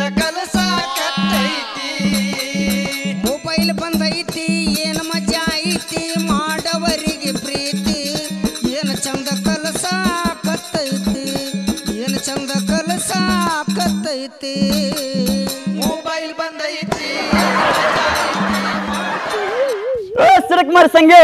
ಚಂದ ಕಲಸಾಕತ್ತೈತಿ ಮೊಬೈಲ್ ಬಂದೈತಿ ಏನ್ ಮಜಾ ಐತಿ ಮಾಡವರಿಗೆ ಪ್ರೀತಿ ಏನ್ ಚಂದ ಕಲಸಾಕತ್ತೈತಿ ಏನ್ ಚಂದ ಕಲಸಾಕತ್ತೈತಿ ಮೊಬೈಲ್ ಬಂದೈತಿ ಸುರಕುಮಾರ್ ಸಂಗೆ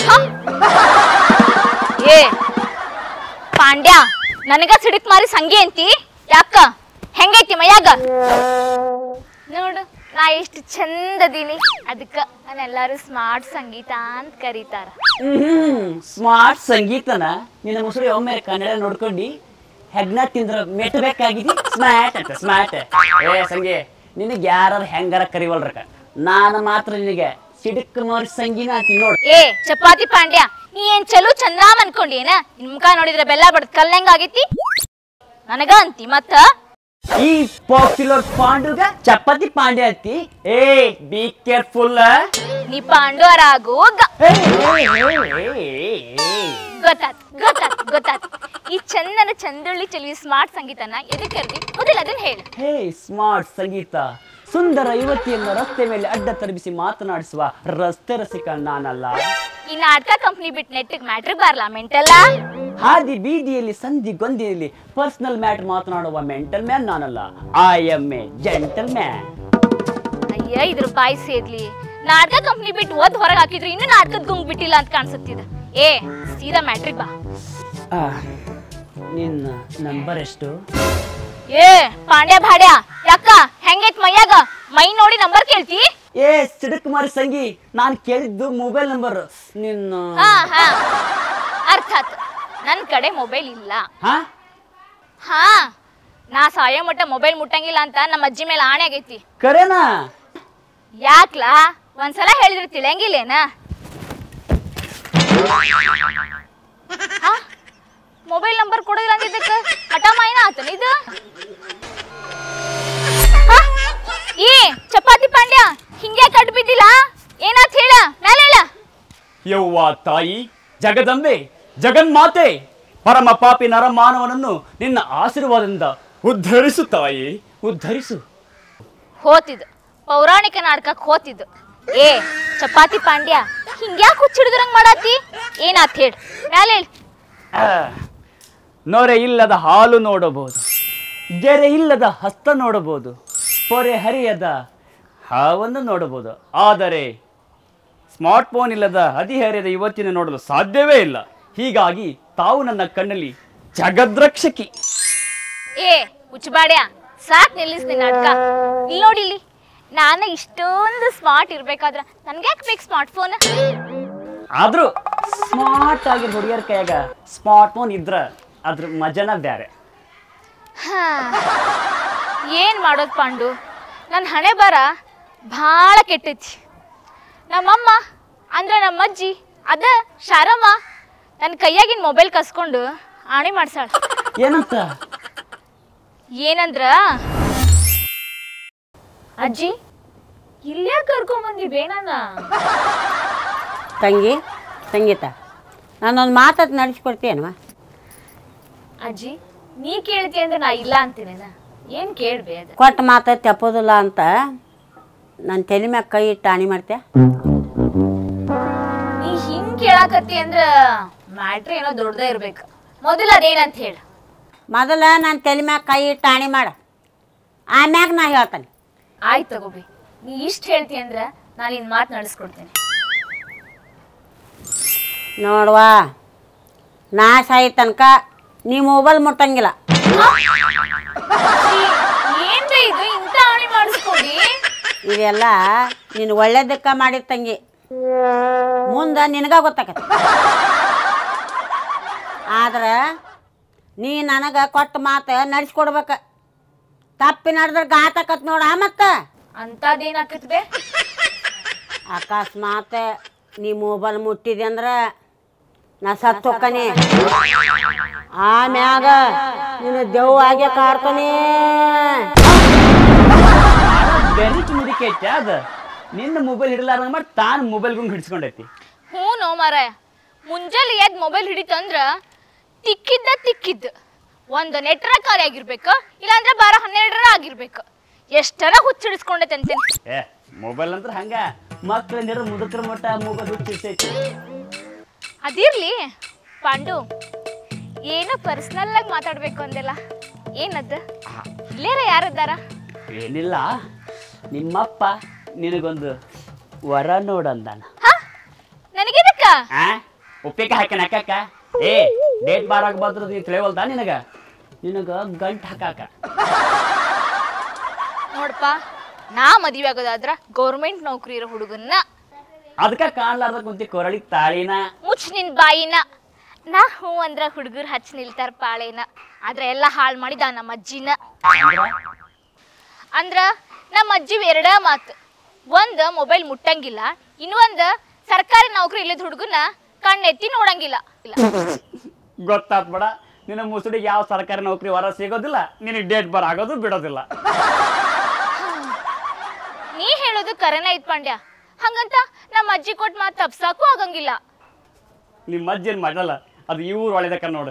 ಏ ಪಾಂಡ್ಯ ನನಗ ಸಿಡಿಕ್ ಮಾರಿ ಸಂಗಿ ಅಂತಿ ಯಾಕ ಹೆಂಗೈತಿ ಮೈಯಾಗ ನೋಡು ನಾ ಎಷ್ಟು ಚಂದ ಅದೀನಿ ಅದಕ್ಕ ನಾನೆಲ್ಲಾರು ಸ್ಮಾರ್ಟ್ ಸಂಗೀತ ಅಂತ ಕರೀತಾರ ಹ್ಮ್ ಸ್ಮಾರ್ಟ್ ಸಂಗೀತನ ನಿನ್ನ ಮುಸುಳಿ ಒಮ್ಮೆ ಕನ್ನಡ ನೋಡ್ಕೊಂಡು ಹೆಗ್ನ ತಿಂದ್ರ ಮೆಟ್ಟಬೇಕಾಗಿದಿ ಸ್ಮಾರ್ಟ್ ಅಂತ ಸ್ಮಾರ್ಟ್ ಏ ಸಂಗೆ ನಿನಗೆ ಯಾರು ಹೆಂಗಾರ ಕರಿವಲ್ರಕ ನಾನು ಮಾತ್ರ ನಿನಗೆ ಸಿಡಕ್ ಮಾರಿ ಸಂಗೀನ ಅಂತೀನಿ ನೋಡು ಏ ಚಪಾತಿ ಪಾಂಡ್ಯ ನೀ ಏನ್ ಚಲೋ ಚಂದಾಮ್ ಅನ್ಕೊಂಡೇನ ನಿನ್ ಮುಖ ನೋಡಿದ್ರೆ ಬೆಲ್ಲ ಬಡ್ದ್ ಕಲ್ಲಂಗ ಆಗೈತಿ ನನಗ ಅಂತಿ ಮತ್ತ ಈ ಪಾಪ್ಯುಲರ್ ಪಾಂಡುಗ ಚಪಾತಿ ಪಾಂಡೆ ಅಂತಿ ಏ ಬಿ ಕೇರ್ಫುಲ್ ನೀ ಪಾಂಡವರ ಆಗೋಗ ಗೊತ್ತಾತ್ ಗೊತ್ತಾತ್ ಗೊತ್ತಾತ್ ಈ ಚಂದನ ಚಂದುಳ್ಳಿ ಚೆಲುವಿ ಸ್ಮಾರ್ಟ್ ಸಂಗೀತನ ಎದಕ್ಕೆ ಕರ್ದಿ ಮೊದಲು ಅದನ್ನ ಹೇಳು ಹೇ ಸ್ಮಾರ್ಟ್ ಸಂಗೀತ ಸುಂದರ ಯುವತಿಯನ್ನು ರಸ್ತೆ ಮೇಲೆ ಅಡ್ಡ ತರಬಿಸಿ ಮಾತನಾಡಿಸುವ ರಸ್ತೆ ರಸಿಕ ನಾನಲ್ಲ ಈ ನಾಟಕ ಕಂಪ್ನಿ ಬಿಟ್ಟು ನೆಟ್ಟಿಗೆ ಮ್ಯಾಟ್ರಿಕ್ ಬಾರ್ಲಾ ಮೆಂಟಲ್ಲ ಹಾದಿ ಬೀದಿಯಲ್ಲಿ ಸಂಧಿ ಗೊಂದಿಯಲ್ಲಿ ಪರ್ಸನಲ್ ಮ್ಯಾಟ್ ಮಾತನಾಡುವ ಮೆಂಟಲ್ ಮ್ಯಾನ್ ನಾನಲ್ಲ I am a gentleman ಅಯ್ಯ ಇದ್ರ ಬಾಯಿ ಸೇದ್ಲಿ ನಾಟಕ ಕಂಪ್ನಿ ಬಿಟ್ಟು ಓದ್ ಹೊರಗೆ ಹಾಕಿದ್ರು ಇನ್ನು ನಾಟಕದ ಗುಂಗ್ ಬಿಟ್ಟಿಲ್ಲ ಅಂತ ಕಾಣಿಸುತ್ತಿದ ಏ ಸೀದಾ ಮ್ಯಾಟ್ರಿಕ್ ಬಾ ನಿನ್ನ ನಂಬರ್ ಎಷ್ಟು ಏ ಪಾಂಡ್ಯ ಭಾಡ್ಯ ಯಾಕ ಹೆಂಗೈತ್ ಮೈಯಾಗ ಮೈ ನೋಡಿ ನಂಬರ್ ಕೇಳ್ತಿ ಏ ಸಿಡಕ್ ಮಾರಿ ಸಂಗಿ ನಾನು ಕೇಳಿದ್ದು ಮೊಬೈಲ್ ನಂಬರ್ ನಿನ್ನ ಹಾ ಹಾ ಅರ್ಥ ಆತ್ ನನ್ ಕಡೆ ಮೊಬೈಲ್ ಇಲ್ಲ ಹಾ ಹಾ ನಾ ಸಾಯೋ ಮಟ್ಟ ಮೊಬೈಲ್ ಮುಟ್ಟಂಗಿಲ್ಲ ಅಂತ ನಮ್ಮ ಅಜ್ಜಿ ಮೇಲೆ ಆಣೆ ಆಗೈತಿ ಕರೆನಾ ಯಾಕ್ಲಾ ಒಂದ್ಸಲ ಹೇಳಿದ್ರೆ ತಿಳಿಯಂಗಿಲ್ಲೇನ ಮೊಬೈಲ್ ನಂಬರ್ ಕೊಡೋದಿಲ್ಲ ಅಂದಿದ್ದಕ್ಕ ಹಠ ಮಾಯಿನ ಆತನ ಇದು ಹಾ? ಏ ಚಪಾತಿ ಪಾಂಡ್ಯ ಹಿಂಗೆ ಕಟ್ ಬಿದ್ದಿಲ್ಲ ಏನಾತ್ ಹೇಳ ಮೇಲೆ ಹೇಳ ಯವ್ವ ತಾಯಿ ಜಗದಂಬೆ ಜಗನ್ಮಾತೆ ಪರಮ ಪಾಪಿ ನರಮಾನವನನ್ನು ನಿನ್ನ ಆಶೀರ್ವಾದದಿಂದ ಉದ್ಧರಿಸು ತಾಯಿ ಉದ್ಧರಿಸು ಹೋತಿದ್ ಪೌರಾಣಿಕ ನಾಟಕಕ್ಕೆ ಹೋತಿದ್ದು ಏ ಚಪಾತಿ ಪಾಂಡ್ಯ ಹಿಂಗ್ಯಾಕ್ ಹುಚ್ಚಿಡಿದ್ರಂಗ್ ಮಾಡಾತಿ ಏನಾತ್ ಹೇಳ ಮ್ಯಾಲೆ ಹೇಳ ಆ, ನೊರೆ ಇಲ್ಲದ ಹಾಲು ನೋಡಬಹುದು ಗೆರೆ ಇಲ್ಲದ ಹಸ್ತ ನೋಡಬಹುದು ಪೊರೆ ಹರಿಯದ ಹಾವನ್ನು ನೋಡಬಹುದು ಆದರೆ ಸ್ಮಾರ್ಟ್ ಫೋನ್ ಇಲ್ಲದ ಹದಿಹರೆಯದ ಯುವತಿಯನ್ನು ನೋಡಲು ಸಾಧ್ಯವೇ ಇಲ್ಲ ಹೀಗಾಗಿ ತಾವು ನನ್ನ ಕಣ್ಣಲ್ಲಿ ಜಗದ್ರಕ್ಷಕಿ ಏ ಹುಚ್ಚಬಾಡ್ಯ ಸಾಕ್ ನಿಲ್ಲಿಸ್ ನಿನ್ ನಾಟಕ ಇಲ್ಲಿ ನೋಡಿ ಇಲ್ಲಿ ನಾನು ಇಷ್ಟೊಂದು ಸ್ಮಾರ್ಟ್ ಇರ್ಬೇಕಾದ್ರ ನನ್ಗ್ಯಾಕ್ ಬೇಕು ಸ್ಮಾರ್ಟ್ ಫೋನ್ ಆದ್ರೂ ಸ್ಮಾರ್ಟ್ ಆಗಿ ಹುಡುಗಿಯರ ಕೈಯಾಗ ಸ್ಮಾರ್ಟ್ ಫೋನ್ ಇದ್ರ ಅದ್ರ ಮಜನ ಬ್ಯಾರೆ ಏನ್ ಮಾಡೋದ್ ಪಾಂಡು ನನ್ನ ಹಣೆ ಬರ ಭಾಳ ಕೆಟ್ಟೈತಿ ನಮ್ಮಮ್ಮ ಅಂದ್ರೆ ನಮ್ಮ ಅಜ್ಜಿ ಅದ ಶಾರಮ್ಮ ನನ್ನ ಕೈಯಾಗಿನ ಮೊಬೈಲ್ ಕಸ್ಕೊಂಡು ಆಣಿ ಮಾಡ್ಸಾಳ ಏನಂತ ಏನಂದ್ರ ಅಜ್ಜಿ ಇಲ್ಲೇ ಕರ್ಕೊಂಬಂದಿ ಬೇನನ್ನ ತಂಗಿ ಸಂಗೀತ ನಾನೊಂದು ಮಾತತ್ ನಡೆಸ್ಕೊಡ್ತೀಯನ್ವ ಅಜ್ಜಿ ನೀ ಕೇಳ್ತಿ ಅಂದ್ರೆ ನಾ ಇಲ್ಲ ಅಂತೀನೇನ ಏನ್ ಕೇಳ್ಬೇ ಅದ ಕೊಟ್ಟ ಮಾತು ತಪ್ಪೋದಿಲ್ಲ ಅಂತ ನನ್ನ ತಲೆ ಮ್ಯಾಗ ಕೈ ಇಟ್ಟು ಹಾನಿ ಮಾಡ್ತೀಯ ನೀ ಹಿಂಗ್ ಕೇಳಾಕತ್ತಿ ಅಂದ್ರ ಮ್ಯಾಟ್ರ್ ಏನೋ ದೊಡ್ಡದ ಇರ್ಬೇಕು ಮೊದಲ ಅದೇನಂತ ಹೇಳ ಮೊದಲ ನನ್ನ ತಲೆ ಮ್ಯಾಗ ಕೈ ಇಟ್ಟು ಹಾನಿ ಮಾಡ ಆಮ್ಯಾಗ ನಾ ಹೇಳ್ತಾನೆ ಆಯ್ತು ತಗೋಬಿ ನೀ ಇಷ್ಟ ಹೇಳ್ತಿ ಅಂದ್ರ ನಾನು ಇನ್ ಮಾತು ನಡೆಸ್ಕೊಡ್ತೇನೆ ನೋಡ್ವಾ ನಾಶ ಆಯ್ತು ತನಕ ನೀ ಮೊಬೈಲ್ ಮುಟ್ಟಂಗಿಲ್ಲ ಏನ್ರಿ ಇದು ಇಂತ ಆಣಿ ಮಾಡಿಸ್ಕೊಡಿ ಇದೆಲ್ಲ ನೀನು ಒಳ್ಳೇದಕ್ಕ ಮಾಡಿದ ತಂಗಿ ಮುಂದೆ ನಿನಗ ಗೊತ್ತಾಗತ್ತೆ ಆದ್ರೆ ನೀ ನನಗೆ ಕೊಟ್ಟ ಮಾತು ನಡೆಸ್ಕೊಡ್ಬೇಕು ತಪ್ಪಿ ನಡೆದ್ರೆ ಘಾತಕತ್ ನೋಡ ಮತ್ತೆ ಅಂತದೇನಾಕತ್ ಬೇ ಅಕಸ್ಮಾತ್ ನೀ ಮೊಬೈಲ್ ಮುಟ್ಟಿದೆ ಅಂದ್ರೆ ನಾ ಸತ್ತು ಹೋಕ್ಕನಿ ಆಮ್ಯಾಗ ನೀನು ದೆವ್ವ ಆಗೇ ಕಾಡ್ತಾನೆ ಬೆನಿಕ್ ಮುದಿಕೈತೆ ಅದ ನಿನ್ನ ಮೊಬೈಲ್ ಹಿಡಲಾರ್ದಂಗ ಮಾಡಿ ತಾನು ಮೊಬೈಲ್ ಗುಂಗ್ ಹಿಡ್ಸ್ಕೊಂಡೈತಿ ಹ್ಞೂ ನೋ ಮಾರ ಮುಂಜಾನೆ ಎದ್ದು ಮೊಬೈಲ್ ಹಿಡಿತಂದ್ರ ತಿಕ್ಕಿದ್ದ ತಿಕ್ಕಿದ್ದ ಒಂದು ನೆಟ್ರ ಖಾಲಿ ಆಗಿರ್ಬೇಕು ಇಲ್ಲಾಂದ್ರೆ ಬಾರ ಹನ್ನೆರಡರ ಆಗಿರ್ಬೇಕು ಎಷ್ಟರ ಹುಚ್ಚಿಡಿಸ್ಕೊಂಡೈತೆ ಅಂತೀನಿ ಏ ಮೊಬೈಲ್ ಅಂದ್ರೆ ಹಂಗ ಮಕ್ಕಳಿಂದ ಮುದುಕರ ಮಟ್ಟ ಮೊಬೈಲ್ ಹುಚ್ಚಿರ್ತೈತಿ ಅದಿರ್ಲಿ ಪಾಂಡು ಏನೋ ಪರ್ಸನಲ್ ಆಗಿ ಮಾತಾಡ್ಬೇಕು ಅಂದೆಲ್ಲ ಏನದ ಇಲ್ಲೇರ ಯಾರಿದ್ದಾರ ಏನಿಲ್ಲ ನಿಮ್ಮಪ್ಪ ನಿನಗೊಂದು ವರ ನೋಡಂದಾನ ಹ ನನಗೆದಕ್ಕ ಆ ಉಪ್ಪಿಗೆ ಹಾಕ್ಯಾನ ಹಾಕಾಕ ಏ ಡೇಟ್ ಬಾರ್ ಆಗ್ಬಾರ್ದು ನೀ ತಿಳಿವಲ್ದ ನಿನಗ ನಿನಗ ಗಂಟ್ ಹಾಕಾಕ ನೋಡಪ್ಪ ನಾ ಮದುವೆ ಆಗೋದಾದ್ರ ಗೌರ್ಮೆಂಟ್ ನೌಕರಿ ಇರೋ ಹುಡುಗನ್ನ ಅದಕ್ಕ ಕಾಣ್ಲಾರ್ದ ಕುಂತಿ ಕೊರಳಿ ತಾಳಿನ ಮುಚ್ಚ್ ನಿನ್ ಬಾಯಿನ ನಾ ಹೂ ಅಂದ್ರ ಹುಡುಗರು ಹಚ್ಚಿ ನಿಲ್ತಾರ ಪಾಳೇನ ಆದ್ರೆ ಎಲ್ಲ ಹಾಳು ಮಾಡಿದ ನಮ್ಮ ಅಜ್ಜಿನ ಅಂದ್ರ ಅಂದ್ರ ನಮ್ಮ ಅಜ್ಜಿ ಎರಡ ಮಾತು ಒಂದ್ ಮೊಬೈಲ್ ಮುಟ್ಟಂಗಿಲ್ಲ ಇನ್ನೊಂದ್ ಸರ್ಕಾರಿ ನೌಕರಿ ಇಲ್ಲದ ಹುಡುಗನ ಕಣ್ಣೆತ್ತಿ ನೋಡಂಗಿಲ್ಲ ಇಲ್ಲ ಗೊತ್ತಾತ್ ಬೇಡ ನಿನ್ನ ಮುಸುಡಿಗೆ ಯಾವ ಸರ್ಕಾರಿ ನೌಕರಿ ವರ ಸಿಗೋದಿಲ್ಲ ನಿನಗೆ ಡೇಟ್ ಬಾರ್ ಆಗೋದು ಬಿಡೋದಿಲ್ಲ ನೀ ಹೇಳೋದು ಕರೆನ ಐತ್ ಪಾಂಡ್ಯ ಹಂಗಂತ ನಮ್ಮ ಅಜ್ಜಿ ಕೊಟ್ ಮಾತು ತಪ್ಸಾಕು ಆಗಂಗಿಲ್ಲ ನಿಮ್ಮ ಅಜ್ಜಿ ಏನ್ ಮಾಡಲ್ಲ ಅದು ಈ ಊರ್ ಒಳ್ಳೆದಕ್ಕ ನೋಡು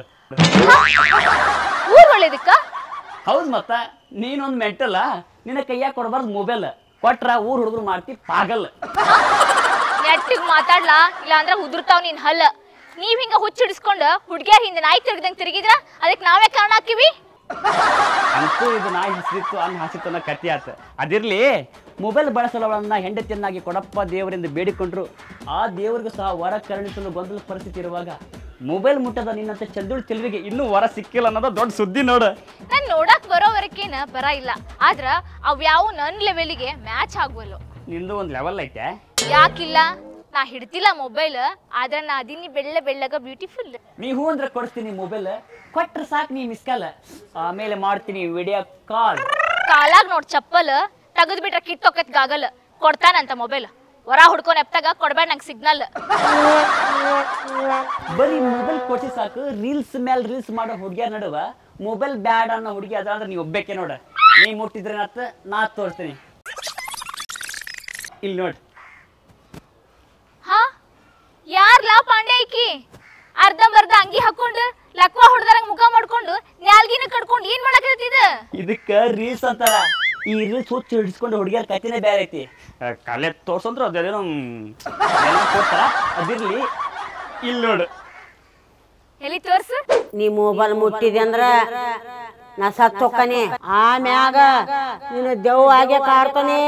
ಊರ್ ಒಳ್ಳೇದಕ್ಕ ಹೌದ್ ಮತ್ತ ನೀನೊಂದ್ ಮೆಂಟಲ್ಲ ನಿನ್ನ ಕೈಯಾಗ ಕೊಡಬಾರ್ದು ಮೊಬೈಲ್ ಕೊಟ್ರ ಊರ್ ಹುಡುಗರು ಮಾಡ್ತಿ ಪಾಗಲ್ ನೆಟ್ಟಿಗ್ ಮಾತಾಡ್ಲಾ ಇಲ್ಲ ಅಂದ್ರ ಉದುರ್ತಾವ್ ನಿನ್ ಹಲ್ಲ ನೀವ್ ಹಿಂಗ ಹುಚ್ಚಿಡಿಸ್ಕೊಂಡ ಹುಡ್ಗ್ಯಾರ ಹಿಂದೆ ನಾಯಿ ತಿರ್ಗಿದಂಗ್ ತಿರುಗಿದ್ರ ಅದಕ್ ನಾವೇ ಕಾರಣ ಹಾಕಿವಿ ಅಂತೂ ಇದು ನಾಯಿ ಹಸಿತ್ತು ಅನ್ನ ಹಸಿತ್ತು ಅನ್ನೋ ಕತಿ ಆತ ಅದಿರ್ಲಿ ಮೊಬೈಲ್ ಬಳಸಲವಳನ್ನ ಹೆಂಡತಿಯನ್ನಾಗಿ ಕೊಡಪ್ಪ ದೇವರಿಂದ ಬೇಡಿಕೊಂಡ್ರು ಆ ದೇವರಿಗೂ ಸಹ ವರ ಕರುಣಿಸಲು ಗೊಂದಲ ಪರಿಸ್ಥಿತಿ ಇರುವಾಗ ಮೊಬೈಲ್ ಮುಟ್ಟದ ನಿನ್ನಂತ ಚಂದುಳು ಚೆಲುವಿಗೆ ಇನ್ನೂ ವರ ಸಿಕ್ಕಿಲ್ಲ ಅನ್ನೋದು ದೊಡ್ಡ ಸುದ್ದಿ ನೋಡು ನಾನ್ ನೋಡಕ್ ಬರೋವರೆಕೇನ ಬರ ಇಲ್ಲ ಆದ್ರ ಅವ್ಯಾವು ನನ್ ಲೆವೆಲಿಗೆ ಮ್ಯಾಚ್ ಆಗುವಲ್ಲು ನಿಂದು ಒಂದು ಲೆವೆಲ್ ಐತೆ ಯಾಕಿಲ್ಲ ನಾ ಹಿಡ್ತಿಲ್ಲ ಮೊಬೈಲ್ ಆದ್ರ ನಾ ಅದೀನಿ ಬೆಳ್ಳ ಬೆಳ್ಳಗ ಬ್ಯೂಟಿಫುಲ್ ನೀ ಹೂ ಅಂದ್ರೆ ಕೊಡಿಸ್ತೀನಿ ಮೊಬೈಲ್ ಕೊಟ್ರೆ ಸಾಕು ನೀ ಮಿಸ್ ಕಾಲ್ ಆಮೇಲೆ ಮಾಡ್ತೀನಿ ವಿಡಿಯೋ ಕಾಲ್ ಕಾಲಾಗ್ ನೋಡ್ ಚಪ್ಪಲ್ ತೆಗೆದ್ ಬಿಟ್ರ ಕಿತ್ತೊಕ್ಕತ್ ಗಾಗಲ್ ಕೊಡ್ತಾನಂತ ಮೊಬೈಲ್ ಹೊರ ಹುಡ್ಕೊಂಡ್ ಎಪ್ತಾಗ ಕೊಡ್ಬೇಡ ನಂಗೆ ಸಿಗ್ನಲ್ ಬರೀ ಮೊಬೈಲ್ ಕೊಟ್ಟಿ ಸಾಕು ರೀಲ್ಸ್ ಮೇಲೆ ರೀಲ್ಸ್ ಮಾಡೋ ಹುಡುಗಿಯರ್ ನಡುವ ಮೊಬೈಲ್ ಬ್ಯಾಡ್ ಅನ್ನೋ ಹುಡುಗಿ ಅದ ಅಂದ್ರೆ ನೀವು ಒಬ್ಬೇಕೆ ನೋಡ ನೀ ಮುಟ್ಟಿದ್ರೆ ನತ್ತ ನಾ ತೋರಿಸ್ತೀನಿ ಇಲ್ಲಿ ನೋಡಿ ಹಾ ಯಾರ್ಲಾ ಪಾಂಡೆ ಐಕಿ ಅರ್ಧಂಬರ್ಧ ಅಂಗಿ ಹಾಕೊಂಡು ಲಕ್ವ ಹೊಡ್ದಾರಂಗ್ ಮುಖ ಮಾಡ್ಕೊಂಡು ನ್ಯಾಲ್ಗಿನ ಕಡ್ಕೊಂಡು ಏನ್ ಮಾಡಕತ್ತಿದ ಇದಕ್ಕ ರೀಲ್ಸ್ ಅಂತಾರ ಈ ರೀಲ್ಸ್ ಹುಚ್ಚು ಹಿಡಿಸ್ಕೊಂಡು ಹುಡುಗಿಯರ್ ಕತಿನೇ ಬೇರೆ ಐತಿ ಆ, ಕಲೆ ತೋರ್ಸಂದ್ರ ಅದೇನೋ ಮ್, ಏನೋ ಕೊಡ್ತಾರ ಅದಿರ್ಲಿ ಇಲ್ಲಿ ನೋಡು ಎಲ್ಲಿ ತೋರ್ಸು ನೀ ಮೊಬೈಲ್ ಮುಟ್ಟಿದೆ ಅಂದ್ರ ನಾ ಸತ್ ಹೊಕ್ಕನಿ ಆಮ್ಯಾಗ ನೀನು ದೆವ್ವ ಆಗೇ ಕಾಡ್ತಾನೆ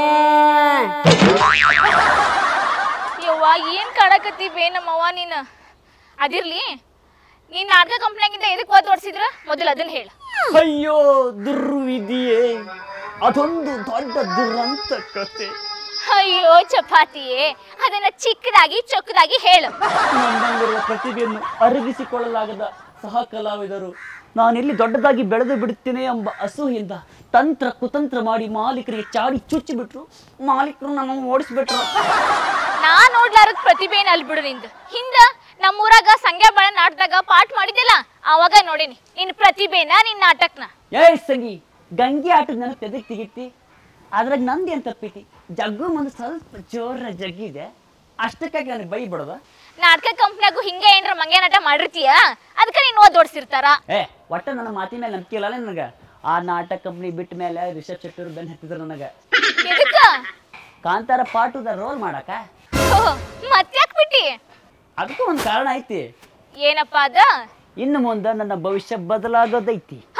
ಯವ್ವ ಏನ್ ಕಾಡಕತ್ತಿ ಬೇ ನಮ್ಮವ್ವ ನೀನ್ ಅದಿರ್ಲಿ ನೀನ್ ನಾಟಕ ಕಂಪ್ನಿಯಾಗಿಂದ ಎದಕ್ ಒದ್ ಓಡ್ಸಿದ್ರ ಮೊದಲು ಅದನ್ನ ಹೇಳ ಅಯ್ಯೋ ದುರ್ವಿಧಿಯೇ ಅದೊಂದು ದೊಡ್ಡ ದುರಂತ ಕತೆ ಅಯ್ಯೋ ಚಪಾತಿಯೇ ಅದನ್ನ ಚಿಕ್ಕದಾಗಿ ಚೊಕ್ಕದಾಗಿ ಹೇಳು ನನ್ನಲ್ಲಿರುವ ಪ್ರತಿಭೆಯನ್ನು ಅರಗಿಸಿಕೊಳ್ಳಲಾಗದ ಸಹ ಕಲಾವಿದರು ನಾನೆಲ್ಲಿ ದೊಡ್ಡದಾಗಿ ಬೆಳೆದು ಬಿಡುತ್ತೇನೆ ಎಂಬ ಅಸೂಯಿಂದ ತಂತ್ರ ಕುತಂತ್ರ ಮಾಡಿ ಮಾಲೀಕರಿಗೆ ಚಾಡಿ ಚುಚ್ಚಿ ಬಿಟ್ರು ಮಾಲೀಕರು ನನ್ನನ್ನು ಓಡಿಸ್ಬಿಟ್ರು ನಾ ನೋಡ್ಲಾರದ್ ಪ್ರತಿಭೆನ ಅಲ್ಲಿ ಬಿಡು ನಿಂದು ಹಿಂದ ನಮ್ಮೂರಾಗ ಸಂಗ್ಯಾ ಬಾಳ ನಾಟದಾಗ ಪಾಠ ಮಾಡಿದ್ದಿಲ್ಲ ಅವಾಗ ನೋಡೀನಿ ನಿನ್ ಪ್ರತಿಭೆನ ನಿನ್ ನಾಟಕನ ಏ ಸಂಗಿ ಗಂಗೆ ಆಟದ ನನ್ನ ತೆದಕ್ ತೆಗಿತಿ ಅದ್ರಾಗ ನಂದು ಏನ್ ತಪ್ಪೈತಿ ಜಗ್ಗು ಮುಂದೆ ಸ್ವಲ್ಪ ಜೋರ ಜಗ್ಗಿದೆ ಅಷ್ಟಕ್ಕಾಗಿ ನನಗೆ ಬೈ ಬಿಡೋದ ನಾಟಕ ಕಂಪ್ನಿಯಾಗು ಹಿಂಗ ಏನ್ರ ಮಂಗ್ಯ ನಾಟ ಮಾಡಿರ್ತೀಯ ಅದಕ್ಕ ನೀನ್ ಓದ್ ಓಡ್ಸಿರ್ತಾರ ಏ ಒಟ್ಟ ನನ್ನ ಮಾತಿನ ಮೇಲೆ ನಂಬಿಕೆ ಇಲ್ಲ ನನಗೆ ಆ ನಾಟಕ ಕಂಪ್ನಿ ಬಿಟ್ಟ ಮೇಲೆ ರಿಷಬ್ ಶೆಟ್ಟರು ಬೆನ್ ಹತ್ತಿದ್ರು ನನಗೆ ಎದಕ್ಕ ಕಾಂತಾರ ಪಾಟುದ ರೋಲ್ ಮಾಡಕ ಮತ್ತ್ಯಾಕ್ ಬಿಟ್ಟಿ ಅದಕ್ಕೂ ಒಂದು ಕಾರಣ ಐತಿ ಏನಪ್ಪ ಅದ ಇನ್ನು ಮುಂದೆ ನನ್ನ ಭವಿಷ್ಯ ಬದಲಾಗೋದೈತಿ